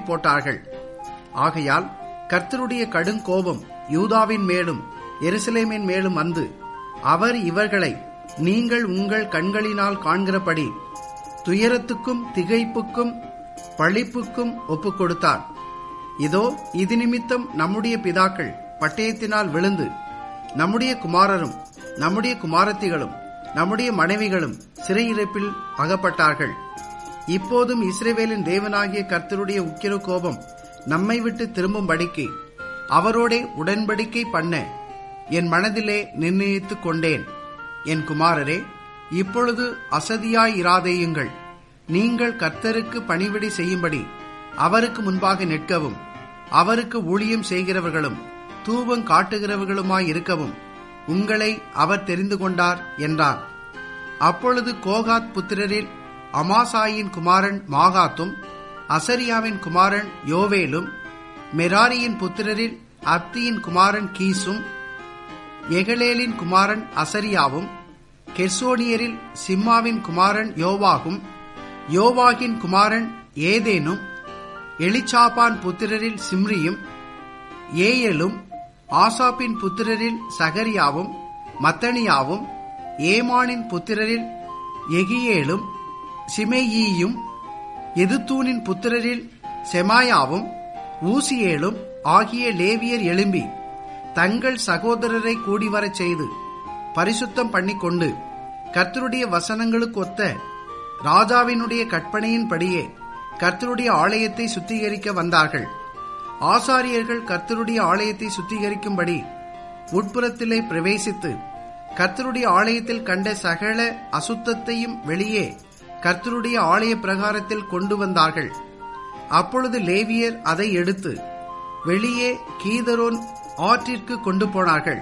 போட்டார்கள் ஆகையால் கர்த்தருடைய கடுங்கோபம் யூதாவின் மேலும் எருசலேமின் மேலும் வந்து அவர் இவர்களை நீங்கள் உங்கள் கண்களினால் காண்கிறபடி துயரத்துக்கும் திகைப்புக்கும் பழிப்புக்கும் ஒப்புக் கொடுத்தார் இதோ இது நிமித்தம் நம்முடைய பிதாக்கள் பட்டயத்தினால் விழுந்து நம்முடைய குமாரரும் நம்முடைய குமாரத்திகளும் நம்முடைய மனைவிகளும் சிறையிருப்பில் அகப்பட்டார்கள் இப்போதும் இஸ்ரேவேலின் தேவனாகிய கர்த்தருடைய உக்கிர கோபம் நம்மை விட்டு திரும்பும்படிக்கு அவரோடே உடன்படிக்கை பண்ண என் மனதிலே நிர்ணயித்துக் கொண்டேன் என் குமாரரே இப்பொழுது அசதியாயிராதேயுங்கள் நீங்கள் கர்த்தருக்கு பணிவிடை செய்யும்படி அவருக்கு முன்பாக நிற்கவும் அவருக்கு ஊழியம் செய்கிறவர்களும் தூபம் காட்டுகிறவர்களுமாயிருக்கவும் உங்களை அவர் தெரிந்து கொண்டார் என்றார் அப்பொழுது கோகாத் புத்திரரில் அமாசாயின் குமாரன் மாகாத்தும் அசரியாவின் குமாரன் யோவேலும் மெராரியின் புத்திரரில் அப்தியின் குமாரன் கீசும் எகலேலின் குமாரன் அசரியாவும் கெர்சோனியரில் சிம்மாவின் குமாரன் யோவாகும் யோவாகின் குமாரன் ஏதேனும் எலிச்சாபான் புத்திரரில் சிம்ரியும் ஏயலும் ஆசாப்பின் புத்திரரில் சகரியாவும் மத்தனியாவும் ஏமானின் புத்திரரில் எகியேலும் சிமேயியும் எதுத்தூனின் புத்திரரில் செமாயாவும் ஊசியேலும் ஆகிய லேவியர் எழும்பி தங்கள் சகோதரரை கூடிவரச் செய்து பரிசுத்தம் பண்ணிக்கொண்டு கர்த்தருடைய வசனங்களுக்கு ஒத்த ராஜாவினுடைய கற்பனையின்படியே கர்த்தருடைய ஆலயத்தை சுத்திகரிக்க வந்தார்கள் ஆசாரியர்கள் கர்த்தருடைய ஆலயத்தை சுத்திகரிக்கும்படி உட்புறத்திலே பிரவேசித்து கர்த்தருடைய ஆலயத்தில் கண்ட சகல அசுத்தத்தையும் வெளியே கர்த்தருடைய ஆலய பிரகாரத்தில் கொண்டு வந்தார்கள் அப்பொழுது லேவியர் அதை எடுத்து வெளியே கீதரோன் ஆற்றிற்கு கொண்டு போனார்கள்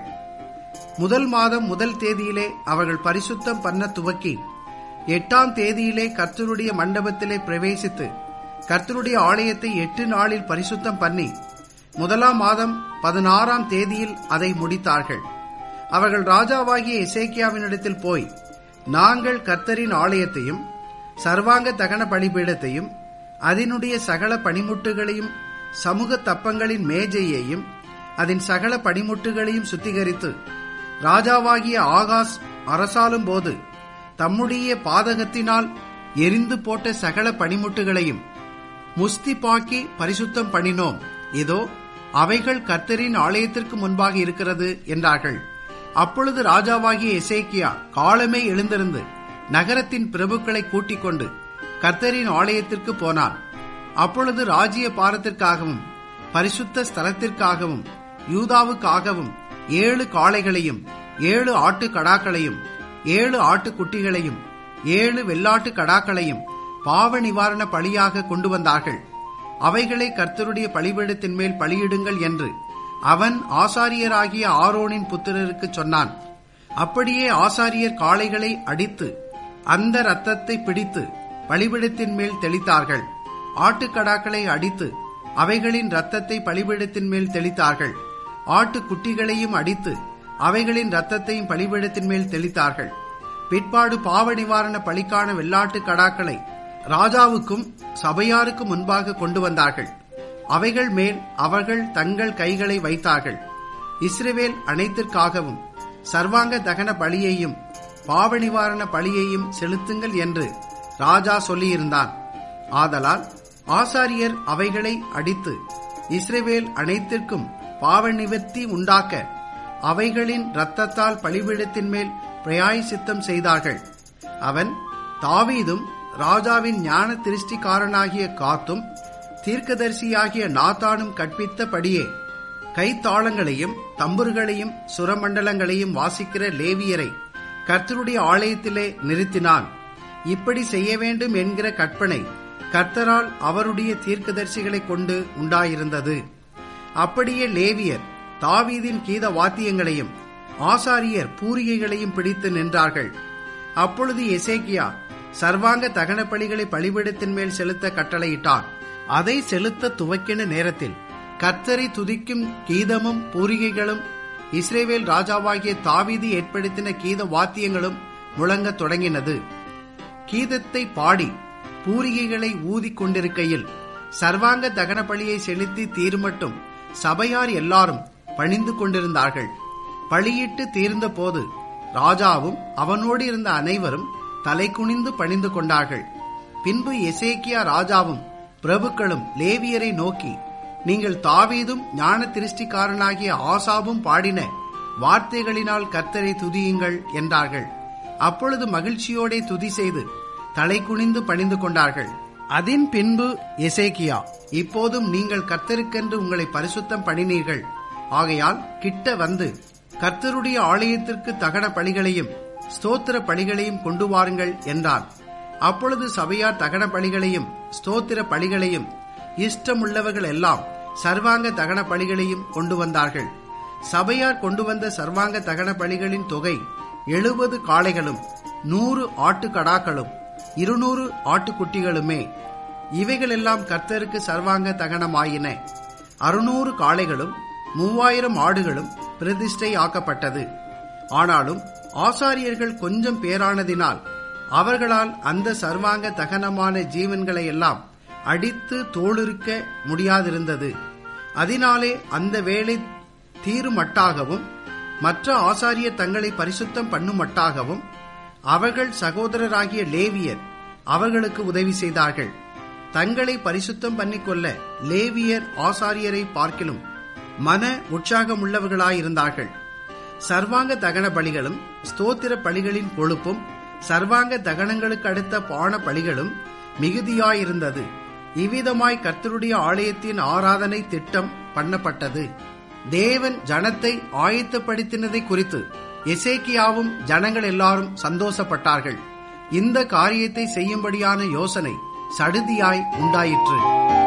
முதல் மாதம் முதல் தேதியிலே அவர்கள் பரிசுத்தம் பண்ண துவக்கி எட்டாம் தேதியிலே கர்த்தருடைய மண்டபத்திலே பிரவேசித்து கர்த்தருடைய ஆலயத்தை எட்டு நாளில் பரிசுத்தம் பண்ணி முதலாம் மாதம் பதினாறாம் தேதியில் அதை முடித்தார்கள் அவர்கள் ராஜாவாகிய இசைக்கியாவினிடத்தில் போய் நாங்கள் கர்த்தரின் ஆலயத்தையும் சர்வாங்க தகன பலிபீடத்தையும் அதனுடைய சகல பணிமுட்டுகளையும் சமூக தப்பங்களின் மேஜையையும் அதன் சகல பணிமுட்டுகளையும் சுத்திகரித்து ராஜாவாகிய ஆகாஸ் அரசாலும் போது தம்முடைய பாதகத்தினால் எரிந்து போட்ட சகல பணிமுட்டுகளையும் முஸ்திப்பாக்கி பரிசுத்தம் பண்ணினோம் இதோ அவைகள் கர்த்தரின் ஆலயத்திற்கு முன்பாக இருக்கிறது என்றார்கள் அப்பொழுது ராஜாவாகிய எசேக்கியா காலமே எழுந்திருந்து நகரத்தின் பிரபுக்களை கூட்டிக் கொண்டு கர்த்தரின் ஆலயத்திற்கு போனான் அப்பொழுது ராஜ்ய பாரத்திற்காகவும் பரிசுத்த ஸ்தலத்திற்காகவும் யூதாவுக்காகவும் ஏழு காளைகளையும் ஏழு ஆட்டு கடாக்களையும் ஏழு ஆட்டுக்குட்டிகளையும் ஏழு வெள்ளாட்டு கடாக்களையும் பாவ நிவாரண பலியாக கொண்டு வந்தார்கள் அவைகளை கர்த்தருடைய பலிபீடத்தின் மேல் பலியிடுங்கள் என்று அவன் ஆசாரியராகிய ஆரோனின் புத்திரருக்கு சொன்னான் அப்படியே ஆசாரியர் காளைகளை அடித்து அந்த இரத்தத்தை பிடித்து பலிபீடத்தின் மேல் தெளித்தார்கள் ஆட்டுக்கடாக்களை அடித்து அவைகளின் இரத்தத்தை பலிபீடத்தின் மேல் தெளித்தார்கள் ஆட்டுக்குட்டிகளையும் அடித்து அவைகளின் இரத்தத்தையும் பலிபீடத்தின் மேல் தெளித்தார்கள் பிற்பாடு பாவ நிவாரண பலிக்கான வெள்ளாட்டு கடாக்களை ராஜாவுக்கும் சபையாருக்கும் முன்பாக கொண்டு வந்தார்கள் அவைகள் மேல் அவர்கள் தங்கள் கைகளை வைத்தார்கள் இஸ்ரவேல் அனைத்திற்காகவும் சர்வாங்க தகன பலியையும் பாவ நிவாரண பலியையும் செலுத்துங்கள் என்று ராஜா சொல்லியிருந்தான் ஆதலால் ஆசாரியர் அவைகளை அடித்து இஸ்ரவேல் அனைத்திற்கும் பாவ நிவர்த்தி உண்டாக்க அவைகளின் இரத்தத்தால் பலிபீடத்தின் மேல் பிரயாயசித்தம் செய்தார்கள் அவன் தாவீதும் ராஜாவின் ஞான திருஷ்டிக்காரனாகிய காத்தும் தீர்க்கதரிசியாகிய நாத்தானும் கற்பித்தபடியே கைத்தாளங்களையும் தம்புர்களையும் சுரமண்டலங்களையும் வாசிக்கிற லேவியரை கர்த்தருடைய ஆலயத்திலே நிறுத்தினான் இப்படி செய்ய வேண்டும் என்கிற கற்பனை கர்த்தரால் அவருடைய தீர்க்கதரிசிகளை கொண்டு உண்டாயிருந்தது அப்படியே லேவியர் தாவீதின் கீத வாத்தியங்களையும் ஆசாரியர் பூரிகைகளையும் பிடித்து நின்றார்கள் அப்பொழுது எசேக்கியா சர்வாங்க தகன பலிகளை பலிபீடத்தின் மேல் செலுத்த கட்டளையிட்டான் அதை செலுத்த துவக்கின நேரத்தில் கர்த்தரை துதிக்கும் கீதமும் பூரிகைகளும் இஸ்ரேவேல் ராஜாவாகிய தாவீது ஏற்படுத்தின கீத வாத்தியங்களும் முழங்கத் தொடங்கினது கீதத்தை பாடி பூரிகைகளை ஊதிக் கொண்டிருக்கையில் சர்வாங்க தகன பலியை செலுத்தி தீர்மட்டும் சபையார் எல்லாரும் பணிந்து கொண்டிருந்தார்கள் பலியிட்டு தீர்ந்த போது ராஜாவும் அவனோடு இருந்த அனைவரும் தலை குனிந்து பணிந்து கொண்டார்கள் பின்பு எசேக்கியா ராஜாவும் பிரபுக்களும் லேவியரை நோக்கி நீங்கள் தாவீதும் ஞான திருஷ்டிக்காரனாகிய ஆசாவும் பாடின வார்த்தைகளினால் கர்த்தரை துதியுங்கள் என்றார்கள் அப்பொழுது மகிழ்ச்சியோடே துதி செய்து தலை குனிந்து பணிந்து கொண்டார்கள் அதன் பின்பு எசேக்கியா இப்போதும் நீங்கள் கர்த்தருக்கென்று உங்களை பரிசுத்தம் பண்ணினீர்கள் ஆகையால் கிட்ட வந்து கர்த்தருடைய ஆலயத்திற்கு தகன பலிகளையும் ஸ்தோத்திர பலிகளையும் கொண்டு வாருங்கள் என்றார் அப்பொழுது சபையார் தகன பலிகளையும் ஸ்தோத்திர பலிகளையும் இஷ்டமுள்ளவர்கள் எல்லாம் சர்வாங்க தகன பலிகளையும் கொண்டு வந்தார்கள் சபையார் கொண்டு வந்த சர்வாங்க தகன பலிகளின் தொகை எழுபது காளைகளும் நூறு ஆட்டுக்கடாக்களும் இருநூறு ஆட்டுக்குட்டிகளுமே இவைகளெல்லாம் கர்த்தருக்கு சர்வாங்க தகனமாயின அறுநூறு காளைகளும் மூவாயிரம் ஆடுகளும் பிரதிஷ்டை ஆக்கப்பட்டது ஆனாலும் ஆசாரியர்கள் கொஞ்சம் பேரானதினால் அவர்களால் அந்த சர்வாங்க தகனமான ஜீவன்களை எல்லாம் அடித்து தோளுரிக்க முடியாதிருந்தது அதனாலே அந்த வேலை தீருமட்டாகவும் மற்ற ஆசாரியர் தங்களை பரிசுத்தம் பண்ணுமட்டாகவும் அவர்கள் சகோதரராகிய லேவியர் அவர்களுக்கு உதவி செய்தார்கள் தங்களை பரிசுத்தம் பண்ணிக்கொள்ள லேவியர் ஆசாரியரை பார்க்கிலும் மன உற்சாகமுள்ளவர்களாயிருந்தார்கள் சர்வாங்க தகன பலிகளும் ஸ்தோத்திர பலிகளின் கொழுப்பும் சர்வாங்க தகனங்களுக்கு அடுத்த பான பலிகளும் மிகுதியாயிருந்தது இவ்விதமாய் கர்த்தருடைய ஆலயத்தின் ஆராதனை திட்டம் பண்ணப்பட்டது தேவன் ஜனத்தை ஆயத்தப்படுத்தினதை குறித்து எசேக்கியாவும் ஜனங்கள் எல்லாரும் சந்தோஷப்பட்டார்கள் இந்த காரியத்தை செய்யும்படியான யோசனை சடுதியாய் உண்டாயிற்று